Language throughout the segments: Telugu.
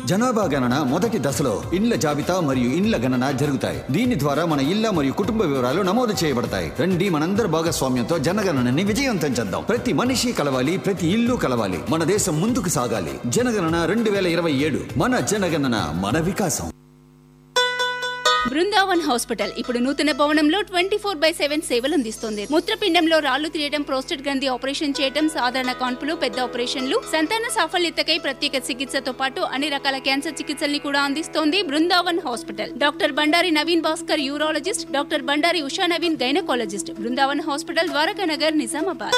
జనాభా గణన మొదటి దశలో ఇండ్ల జాబితా మరియు ఇండ్ల గణన జరుగుతాయి దీని ద్వారా మన ఇళ్ల మరియు కుటుంబ వివరాలు నమోదు చేయబడతాయి రండి మనందరి భాగస్వామ్యంతో జనగణనని విజయవంతం చేద్దాం ప్రతి మనిషి కలవాలి ప్రతి ఇల్లు కలవాలి మన దేశం ముందుకు సాగాలి జనగణన రెండు వేల ఇరవై ఏడు మన జనగణన మన వికాసం బృందావన్ హాస్పిటల్ ఇప్పుడు నూతన భవనంలో ట్వంటీ ఫోర్ బై సెవెన్ సేవలు అందిస్తుంది మూత్రపిండంలో రాళ్లు తీయడం ప్రోస్టేట్ గ్రంథి ఆపరేషన్ చేయడం సాధారణ కాన్పులు పెద్ద ఆపరేషన్లు సంతాన సాఫల్యతకై ప్రత్యేక చికిత్సతో పాటు అన్ని రకాల క్యాన్సర్ చికిత్సల్ని కూడా అందిస్తోంది Brindavan hospital doctor Bandari Naveen Bhaskar urologist doctor Bandari Usha Naveen gynaecologist Brindavan hospital Dwaraka Nagar Nizamabad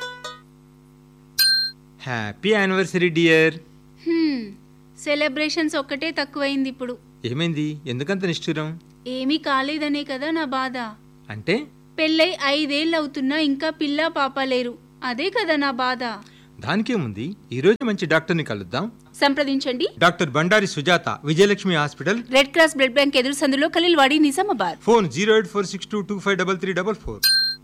happy anniversary dear celebrations ఒక్కటే తక్కువైంది ఇప్పుడు ఏమైంది ఎందుకంత నిష్ఠురం ఏమీ కాలేదనే కదా నా బాధ అంటే పెళ్ళై ఐదేళ్ళు అవుతున్నా ఇంకా పిల్ల పాప లేరు అదే కదా నా బాధ దానికేముంది ఈ రోజు మంచి డాక్టర్ని కలుద్దాం సంప్రదించండి doctor Bandari Sujatha Vijayalakshmi hospital red cross blood bank ఎదురు సందులో Khaleelwadi Nizamabad phone zero eight four six two two five double three double four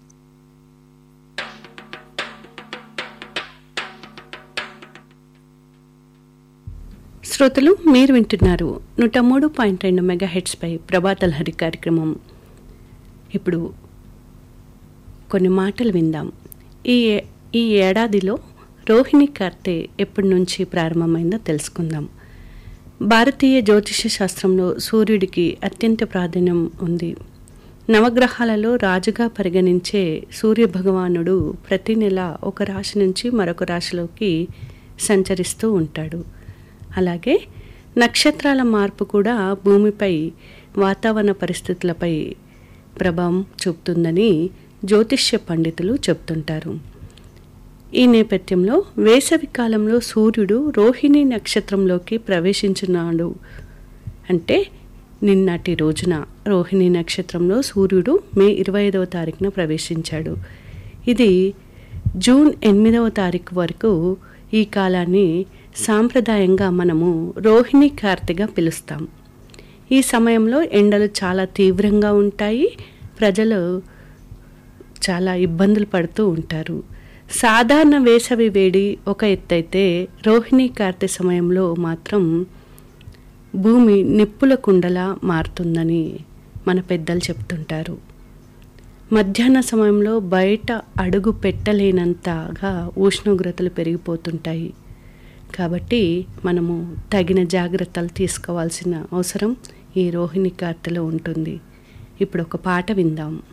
శ్రోతలు మీరు వింటున్నారు నూట మూడు పాయింట్ రెండు మెగా హెడ్స్పై ప్రభాతల్ హరి కార్యక్రమం ఇప్పుడు కొన్ని మాటలు విందాం ఈ ఏ- ఈ ఏడాదిలో రోహిణి కార్తె ఎప్పటి నుంచి ప్రారంభమైందో తెలుసుకుందాం భారతీయ జ్యోతిష శాస్త్రంలో సూర్యుడికి అత్యంత ప్రాధాన్యం ఉంది నవగ్రహాలలో రాజుగా పరిగణించే సూర్య భగవానుడు ప్రతి నెల ఒక రాశి నుంచి మరొక రాశిలోకి సంచరిస్తూ ఉంటాడు అలాగే నక్షత్రాల మార్పు కూడా భూమిపై వాతావరణ పరిస్థితులపై ప్రభావం చూపుతుందని జ్యోతిష్య పండితులు చెప్తుంటారు ఈ నేపథ్యంలో వేసవి కాలంలో సూర్యుడు రోహిణి నక్షత్రంలోకి ప్రవేశించున్నాడు అంటే నిన్నటి రోజున రోహిణి నక్షత్రంలో సూర్యుడు మే ఇరవై ఐదవ తారీఖున ప్రవేశించాడు ఇది జూన్ ఎనిమిదవ తారీఖు వరకు ఈ కాలాన్ని సాంప్రదాయంగా మనము రోహిణి కార్తెగా పిలుస్తాం ఈ సమయంలో ఎండలు చాలా తీవ్రంగా ఉంటాయి ప్రజలు చాలా ఇబ్బందులు పడుతూ ఉంటారు సాధారణ వేసవి వేడి ఒక ఎత్తైతే రోహిణి కార్తె సమయంలో మాత్రం భూమి నిప్పుల కుండలా మారుతుందని మన పెద్దలు చెప్తుంటారు మధ్యాహ్న సమయంలో బయట అడుగు పెట్టలేనంతగా ఉష్ణోగ్రతలు పెరిగిపోతుంటాయి కాబట్టి మనము తగిన జాగ్రత్తలు తీసుకోవాల్సిన అవసరం ఈ రోహిణి కార్తెలో ఉంటుంది ఇప్పుడు ఒక పాట విందాం